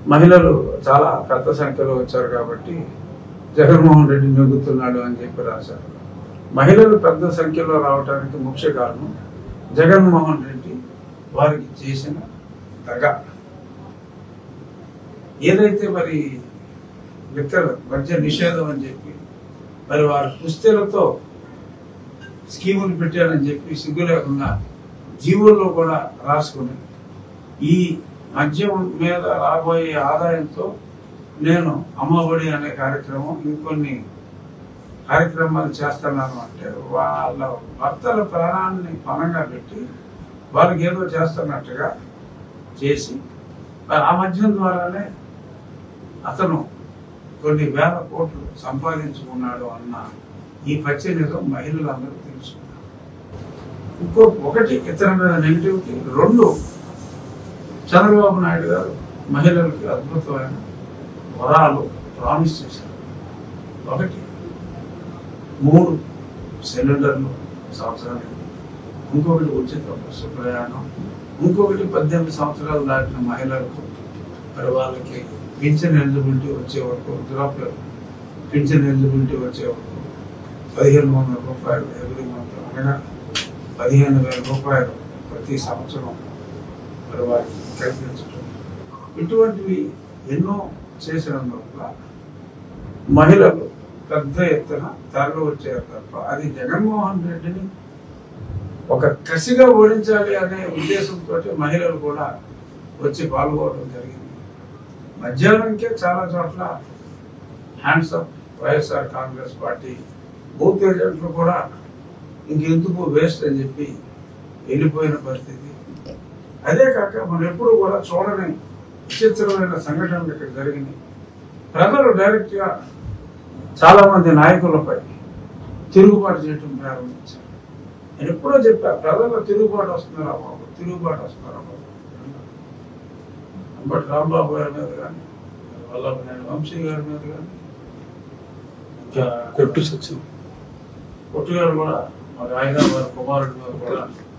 మహిళలు చాలా పెద్ద సంఖ్యలో వచ్చారు కాబట్టి జగన్మోహన్ రెడ్డి నెగ్గుతున్నాడు అని చెప్పి రాశారు మహిళలు పెద్ద సంఖ్యలో రావడానికి ముఖ్య కారణం జగన్మోహన్ రెడ్డి వారికి చేసిన దగ ఏదైతే మరి లిక్కర్ మధ్య నిషేధం అని చెప్పి మరి వారి కుస్తీలతో స్కీములు పెట్టారని చెప్పి సిగ్గు లేకుండా జీవుల్లో కూడా రాసుకుని ఈ మద్యం మీద రాబోయే ఆదాయంతో నేను అమ్మఒడి అనే కార్యక్రమం ఇంకొన్ని కార్యక్రమాలు చేస్తున్నాను అంటే వాళ్ళ భర్తల ప్రాణాన్ని పణంగా పెట్టి వాళ్ళకి ఏదో చేస్తున్నట్టుగా చేసి మరి ఆ మద్యం ద్వారానే అతను కొన్ని వేల కోట్లు సంపాదించుకున్నాడు అన్న ఈ పచ్చి నిజం మహిళలందరూ తెలుసుకున్నారు ఇంకో ఒకటి ఇతని మీద నెగిటివిటీ రెండు చంద్రబాబు నాయుడు గారు మహిళలకి అద్భుతమైన వరాలు ప్రామిస్ చేశారు ఒకటి మూడు సిలిండర్లు సంవత్సరానికి ఇంకొకటి ఉచిత బస్సు ప్రయాణం ఇంకొకటి పద్దెనిమిది సంవత్సరాలు దాటిన మహిళలకు మరి వాళ్ళకి పింఛన్ ఎలిజిబిలిటీ వచ్చే వరకు వృద్ధాప్య పింఛన్ ఎలిజిబిలిటీ వచ్చే వరకు పదిహేను వందల రూపాయలు ఎవ్రీ మంత్ అనగా పదిహేను వేల రూపాయలు ప్రతి సంవత్సరం మరి వారికి కల్పించడం ఇటువంటివి ఎన్నో చేసినందువల్ల మహిళలు పెద్ద ఎత్తున తరలి వచ్చారు తప్ప అది జగన్మోహన్ రెడ్డిని ఒక కసిగా ఓడించాలి అనే ఉద్దేశంతో మహిళలు కూడా వచ్చి పాల్గొనడం జరిగింది మధ్యాహ్నంకే చాలా చోట్ల hands up YSR Congress party booth ఏజెంట్లు కూడా ఇంకెందుకు వేస్ట్ అని చెప్పి వెళ్ళిపోయిన పరిస్థితి అదే కాక మనం ఎప్పుడు కూడా చూడని విచిత్రమైన సంఘటనలు ఇక్కడ జరిగినాయి ప్రజలు డైరెక్ట్ గా చాలా మంది నాయకులపై తిరుగుబాటు చేయటం ప్రారంభించారు నేను ఎప్పుడో చెప్పా ప్రజలు తిరుగుబాటు వస్తున్నారా బాబు తిరుగుబాటు వస్తున్నారా బాబు బట్ రాంబాబు గారి మీద కానీ వల్లభనేని వంశీ గారి మీద కానీ ఇంకా కొట్టు సత్యం కొట్టు గారు కూడా మరి ఆయన వారి కుమారుడి మీద కూడా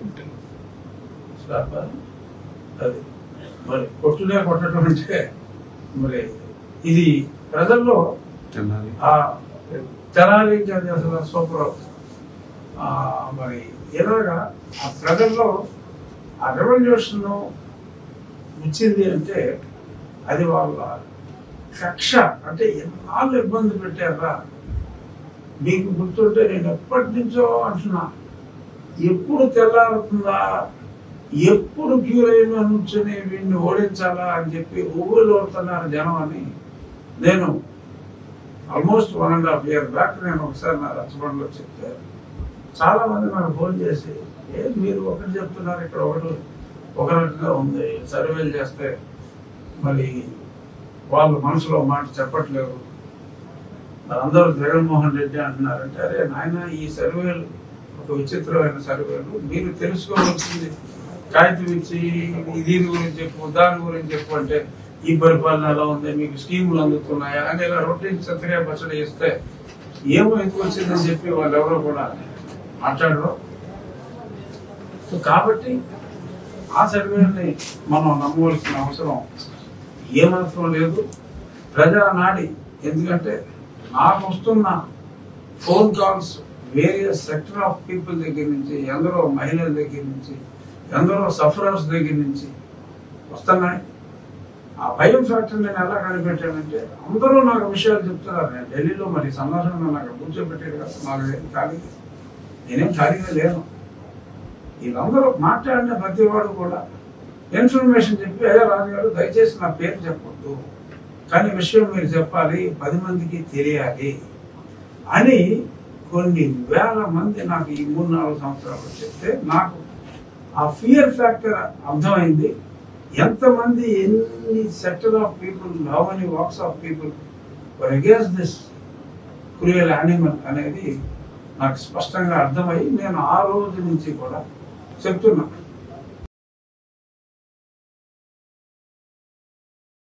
శ్రాప అది మరి కొట్టునే కొట్టడం అంటే మరి ఇది ప్రజల్లో తినాలి ఆ తెనాలి అది అసలు సూపర్ ఆ, మరి ఇలాగా ఆ ప్రజల్లో ఆ రెవల్యూషన్ వచ్చింది అంటే అది వాళ్ళ కక్ష అంటే ఎన్నాళ్ళు ఇబ్బంది పెట్టారా మీకు గుర్తుంటే నేను ఎప్పటి నుంచో అంటున్నా ఎప్పుడు తెల్లారుతుందా ఎప్పుడు క్యూ లైన్లో నుంచొని వీడిని ఓడించాలా అని చెప్పి ఊళ్ళో ఓడుతున్నారు జనం అని నేను almost one and half year back నేను ఒకసారి నా రచ్చబండలో చెప్తే చాలా మంది నాకు ఫోన్ చేసి ఏ మీరు ఒకటి చెప్తున్నారు ఇక్కడ ఒకటి ఒక రకంగా ఉంది సర్వేలు చేస్తే మరి వాళ్ళు మనసులో మాట చెప్పట్లేదు మరి అందరూ జగన్మోహన్ రెడ్డి అంటున్నారంటే అరే నాయన ఈ సర్వేలు ఒక విచిత్రమైన సర్వేలు మీరు తెలుసుకోవాల్సింది కాగితం ఇచ్చి ఈ దీని గురించి చెప్పు దాని గురించి చెప్పు అంటే ఈ పరిపాలన ఎలా ఉంది మీకు స్కీములు అందుతున్నాయా అని ఇలా రొటీన్ సత్తిగా బచ్చడి ఇస్తే ఏమో ఎందుకు వచ్చిందని చెప్పి వాళ్ళు ఎవరో కూడా మాట్లాడరు సో కాబట్టి ఆ సర్వేని మనం నమ్మవలసిన అవసరం ఏమాత్రం లేదు ప్రజా నాడి ఎందుకంటే నాకు వస్తున్న phone calls various sector of people దగ్గర నుంచి ఎందరో మహిళల దగ్గర నుంచి ఎందరో సఫరర్స్ దగ్గర నుంచి వస్తున్నాయి ఆ భయం ఫ్యాక్టర్ నేను ఎలా కనిపెట్టానంటే అందరూ నాకు విషయాలు చెప్తున్నారు నేను ఢిల్లీలో మరి సందర్శన నాకు కూర్చోబెట్టాడు కదా నాకు ఏం ఖాళీ నేనేం ఖాళీగా లేను వీళ్ళందరూ మాట్లాడిన ప్రతి వాడు కూడా ఇన్ఫర్మేషన్ చెప్పి అయ్యా రాజుగారు దయచేసి నా పేరు చెప్పొద్దు కానీ విషయం మీరు చెప్పాలి పది మందికి తెలియాలి అని కొన్ని వేల మంది నాకు ఈ మూడు నాలుగు సంవత్సరాలు చెప్తే నాకు ఆ ఫియర్ ఫ్యాక్టర్ అర్థమైంది ఎంతమంది ఎన్ని sector of people how many walks of people for against this cruel animal అనేది నాకు స్పష్టంగా అర్థమై నేను ఆ రోజు నుంచి కూడా చెప్తున్నా